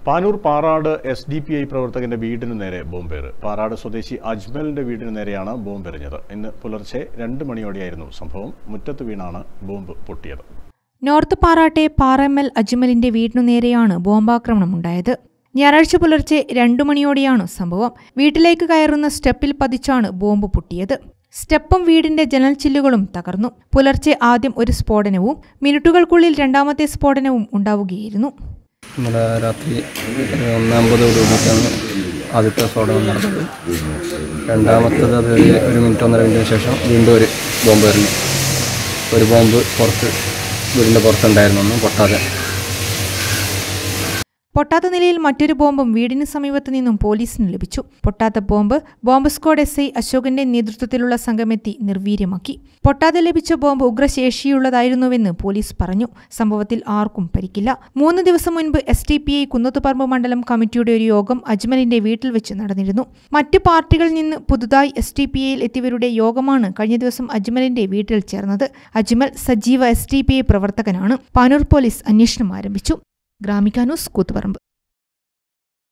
Panoor Parad S D P I പ്രവർത്തകന്റെ വീടിന് നേരെ ബോംബേറ് പാറാട് സ്വദേശി അജ്മലിന്റെ വീടിന് നേരെയാണ് ബോംബെറിഞ്ഞത് ഇന്ന് പുലർച്ചെ രണ്ട് മണിയോടെയായിരുന്നു സംഭവം മുറ്റത്ത് വീണാണ് ബോംബ് പൊട്ടിയത് നോർത്ത് പാറാട്ടെ പാറമ്മൽ അജ്മലിന്റെ വീടിനു നേരെയാണ് ബോംബാക്രമണം ഉണ്ടായത് ഞായറാഴ്ച പുലർച്ചെ രണ്ടു മണിയോടെയാണ് സംഭവം വീട്ടിലേക്ക് കയറുന്ന സ്റ്റെപ്പിൽ പതിച്ചാണ് ബോംബ് പൊട്ടിയത് സ്റ്റെപ്പും വീടിന്റെ ജനൽ ചില്ലുകളും തകർന്നു പുലർച്ചെ ആദ്യം ഒരു സ്ഫോടനവും മിനിറ്റുകൾക്കുള്ളിൽ രണ്ടാമത്തെ സ്ഫോടനവും ഉണ്ടാവുകയായിരുന്നു ഇന്നലെ രാത്രി ഒന്നാമ്പതോട് കൂടിയിട്ടാണ് ആദ്യത്തെ സ്ഫോടനം നടന്നത് രണ്ടാമത്തത് അത് ഒരു ഒരു മിനിറ്റ് ഒന്നര മിനിറ്റിന് ശേഷം വീണ്ടും ഒരു ബോംബ് എറിഞ്ഞു ഒരു ബോംബ് പുറത്ത് വീടിൻ്റെ പുറത്തുണ്ടായിരുന്നു ഒന്നും പൊട്ടാതെ പൊട്ടാത്ത നിലയിൽ മറ്റൊരു ബോംബും വീടിന് സമീപത്തു നിന്നും പോലീസിന് ലഭിച്ചു പൊട്ടാത്ത bomb bomb squad S I അശോകന്റെ നേതൃത്വത്തിലുള്ള സംഘമെത്തി നിർവീര്യമാക്കി പൊട്ടാതെ ലഭിച്ച ബോംബ് ഉഗ്രശേഷിയുള്ളതായിരുന്നുവെന്ന് പോലീസ് പറഞ്ഞു സംഭവത്തിൽ ആർക്കും പരിക്കില്ല മൂന്ന് ദിവസം മുൻപ് S T P I Kunnathuparamba മണ്ഡലം കമ്മിറ്റിയുടെ ഒരു യോഗം അജ്മലിന്റെ വീട്ടിൽ വെച്ച് നടന്നിരുന്നു മറ്റ് പാർട്ടികളിൽ നിന്ന് പുതുതായി എസ് ടി പി ഐയിൽ എത്തിയവരുടെ യോഗമാണ് കഴിഞ്ഞ ദിവസം അജ്മലിന്റെ വീട്ടിൽ ചേർന്നത് അജ്മൽ സജീവ എസ് ടി പി ഐ പ്രവർത്തകനാണ് പാനൂർ പോലീസ് അന്വേഷണം ആരംഭിച്ചു ഗ്രാമിക ന്യൂസ് കൂത്തുപറമ്പ്